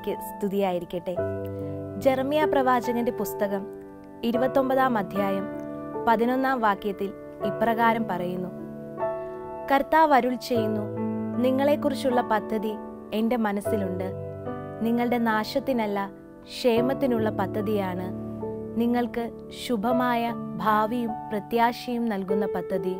ഈശോമിശിഹായ്ക്ക് സ്തുതിയായിരിക്കട്ടെ ജെറമിയ പ്രവാചകന്റെ പുസ്തകം ഇരുപത്തൊമ്പതാം അധ്യായം പതിനൊന്നാം വാക്യത്തിൽ ഇപ്രകാരം പറയുന്നു കർത്താവ് അരുൾ ചെയ്യുന്നു നിങ്ങളെക്കുറിച്ചുള്ള പദ്ധതി എൻ്റെ മനസ്സിലുണ്ട് നിങ്ങളുടെ നാശത്തിനല്ല ക്ഷേമത്തിനുള്ള പദ്ധതിയാണ് നിങ്ങൾക്ക് ശുഭമായ ഭാവിയും പ്രത്യാശയും നൽകുന്ന പദ്ധതി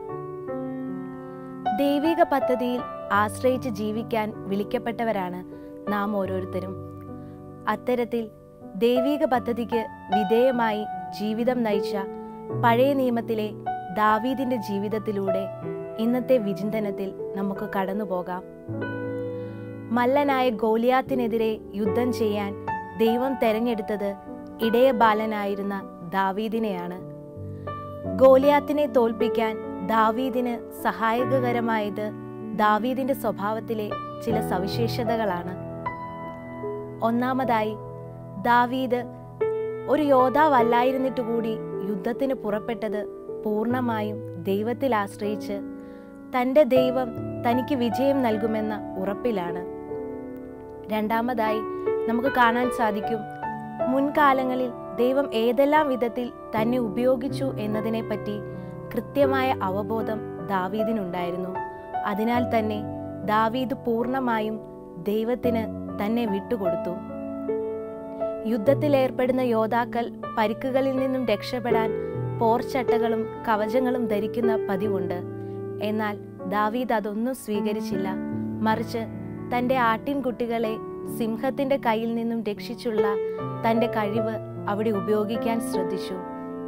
ദൈവിക പദ്ധതിയിൽ ആശ്രയിച്ച് ജീവിക്കാൻ വിളിക്കപ്പെട്ടവരാണ് നാം ഓരോരുത്തരും അത്തരത്തിൽ ദൈവിക പദ്ധതിക്ക് വിധേയമായി ജീവിതം നയിച്ച പഴയ നിയമത്തിലെ ദാവീദിന്റെ ജീവിതത്തിലൂടെ ഇന്നത്തെ വിചിന്തനത്തിൽ നമുക്ക് കടന്നുപോകാം മല്ലനായ ഗോലിയാത്തിനെതിരെ യുദ്ധം ചെയ്യാൻ ദൈവം തെരഞ്ഞെടുത്തത് ഇടയ ബാലനായിരുന്ന ദാവീദിനെയാണ് ഗോലിയാത്തിനെ തോൽപ്പിക്കാൻ ദാവീദിന് സഹായകരമായത് ദാവീദിന്റെ സ്വഭാവത്തിലെ ചില സവിശേഷതകളാണ് ഒന്നാമതായി ദാവീദ് ഒരു യോദ്ധാവല്ലായിരുന്നിട്ട് കൂടി യുദ്ധത്തിന് പുറപ്പെട്ടത് പൂർണ്ണമായും ദൈവത്തിൽ ആശ്രയിച്ച് തൻ്റെ ദൈവം തനിക്ക് വിജയം നൽകുമെന്ന ഉറപ്പിലാണ് രണ്ടാമതായി നമുക്ക് കാണാൻ സാധിക്കും മുൻകാലങ്ങളിൽ ദൈവം ഏതെല്ലാം വിധത്തിൽ തന്നെ ഉപയോഗിച്ചു എന്നതിനെപ്പറ്റി കൃത്യമായ അവബോധം ദാവീദിനുണ്ടായിരുന്നു അതിനാൽ തന്നെ ദാവീദ് പൂർണ്ണമായും ദൈവത്തിന് തന്നെ വിട്ടുകൊടുത്തു യുദ്ധത്തിലേർപ്പെടുന്ന യോദ്ധാക്കൾ പരിക്കുകളിൽ നിന്നും രക്ഷപ്പെടാൻ പോർച്ചട്ടകളും കവചങ്ങളും ധരിക്കുന്ന പതിവുണ്ട് എന്നാൽ ദാവീദ് അതൊന്നും സ്വീകരിച്ചില്ല മറിച്ച് തന്റെ ആട്ടിൻകുട്ടികളെ സിംഹത്തിന്റെ കയ്യിൽ നിന്നും രക്ഷിച്ചുള്ള തന്റെ കഴിവ് അവിടെ ഉപയോഗിക്കാൻ ശ്രദ്ധിച്ചു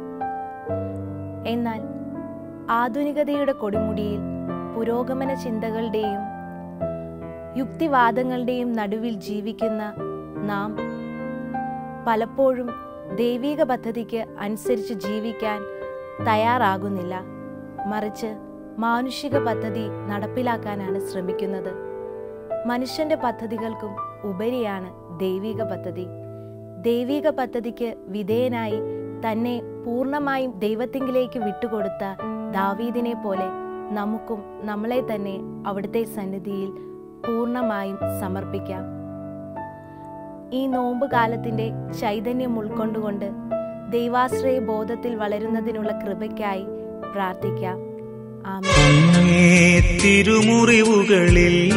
എന്നാൽ ആധുനികതയുടെ കൊടുമുടിയിൽ പുരോഗമന ചിന്തകളുടെയും യുക്തിവാദങ്ങളുടെയും നടുവിൽ ജീവിക്കുന്ന നാം പലപ്പോഴും ദൈവിക പദ്ധതിക്ക് അനുസരിച്ച് ജീവിക്കാൻ തയ്യാറാകുന്നില്ല മറിച്ച് മാനുഷിക പദ്ധതി നടപ്പിലാക്കാനാണ് ശ്രമിക്കുന്നത് മനുഷ്യന്റെ പദ്ധതികൾക്കും ഉപരിയാണ് ദൈവിക പദ്ധതി ദൈവിക പദ്ധതിക്ക് വിധേയനായി തന്നെ പൂർണ്ണമായും ദൈവത്തിങ്കിലേക്ക് വിട്ടുകൊടുത്ത ദാവീദിനെ പോലെ നമുക്കും നമ്മളെ തന്നെ അവിടുത്തെ സന്നിധിയിൽ പൂർണ്ണമായും സമർപ്പിക്കാം ഈ നോമ്പ് കാലത്തിന്റെ ചൈതന്യം ഉൾക്കൊണ്ടുകൊണ്ട് ദൈവാശ്രയ ബോധത്തിൽ വളരുന്നതിനുള്ള കൃപയ്ക്കായി പ്രാർത്ഥിക്കാം ആമേൻ അങ്ങേ തിരുമുറിവുകളിൽ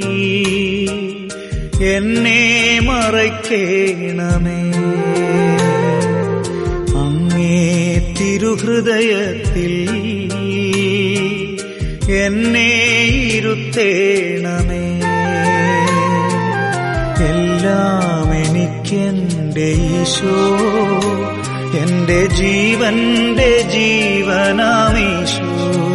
എന്നെ മറയ്ക്കേണമേ അങ്ങേ തിരുഹൃദയത്തിൽ എന്നെ ഇരുത്തേണമേ എല്ലാം എനിക്കെന്റെ ഈശോ എന്റെ ജീവന്റെ ജീവനാമീശോ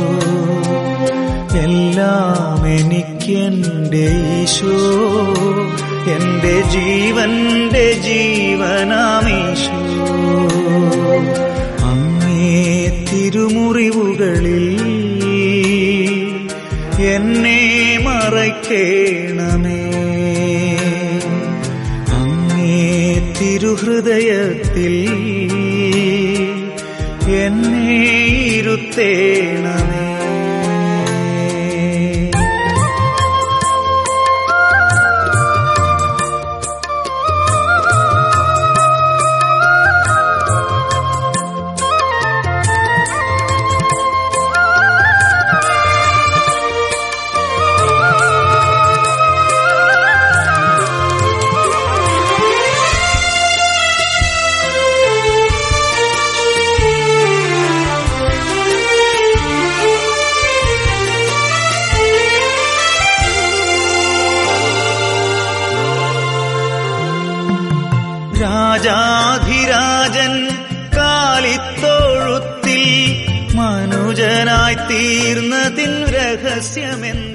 എല്ലാം എനിക്കെന്റെ ഈശോ എന്റെ ജീവന്റെ ജീവനാമീശോ അങ്ങേ തിരുമുറിവുകളിൽ എന്നെ മറയ്ക്കേണമേ അങ്ങേ തിരുഹൃദയത്തിൽ എന്നെ ഇരുത്തേണമേ രാജാധിരാജൻ കാലിത്തോഴുത്തിൽ മനുജനായി തീർന്നതിൻ രഹസ്യമെന്ന്